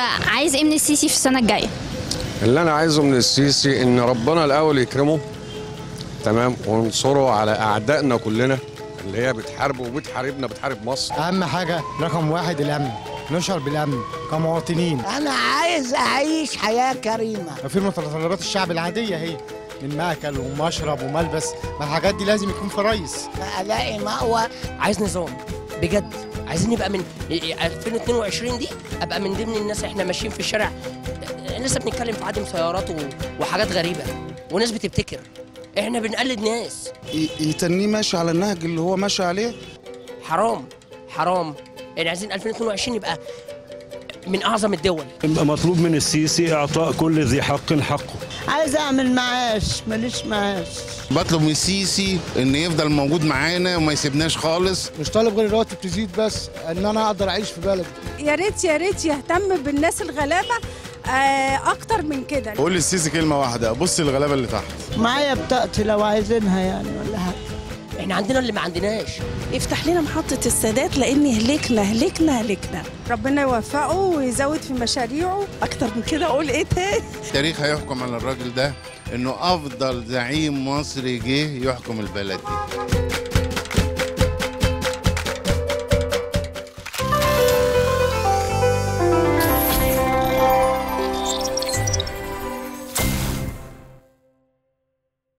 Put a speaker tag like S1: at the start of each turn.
S1: عايز ايه من السيسي في السنه الجايه
S2: اللي انا عايزه من السيسي ان ربنا الاول يكرمه تمام وينصره على اعدائنا كلنا اللي هي بتحاربه وبتحاربنا بتحارب مصر
S3: اهم حاجه رقم واحد الامن نشعر بالامن كمواطنين
S4: انا عايز اعيش حياه كريمه
S3: في متطلبات الشعب العاديه هي من ماكل ومشرب وملبس ما الحاجات دي لازم يكون في رئيس
S4: الاقي مأوى
S5: عايز نظام بجد عايزين نبقى من 2022 دي ابقى من ضمن الناس احنا ماشيين في الشارع لسه بنتكلم في عدم سيارات و- وحاجات غريبه وناس بتبتكر احنا بنقلد ناس
S6: ي- يتنيه ماشي على النهج اللي هو ماشي عليه
S5: حرام حرام يعني عايزين 2022 يبقى من اعظم الدول
S7: مطلوب من السيسي اعطاء كل ذي حق حقه
S4: عايز اعمل معاش ماليش معاش
S8: بطلب من السيسي ان يفضل موجود معانا وما يسيبناش خالص
S3: مش طالب غير الرواتب تزيد بس ان انا اقدر اعيش في بلدي
S9: يا ريت يا ريت يهتم بالناس الغلابه آه، اكتر من كده
S6: قول للسيسي كلمه واحده بص للغلابه اللي تحت
S4: معايا بطاقتي لو عايزينها يعني ولا حاجه
S5: احنا عندنا اللي ما عندناش
S9: افتح لنا محطه السادات لان هلكنا هلكنا هلكنا ربنا يوفقه ويزود في مشاريعه اكتر من كده اقول ايه تاني
S8: التاريخ هيحكم على الراجل ده انه افضل زعيم مصري جه يحكم البلد دي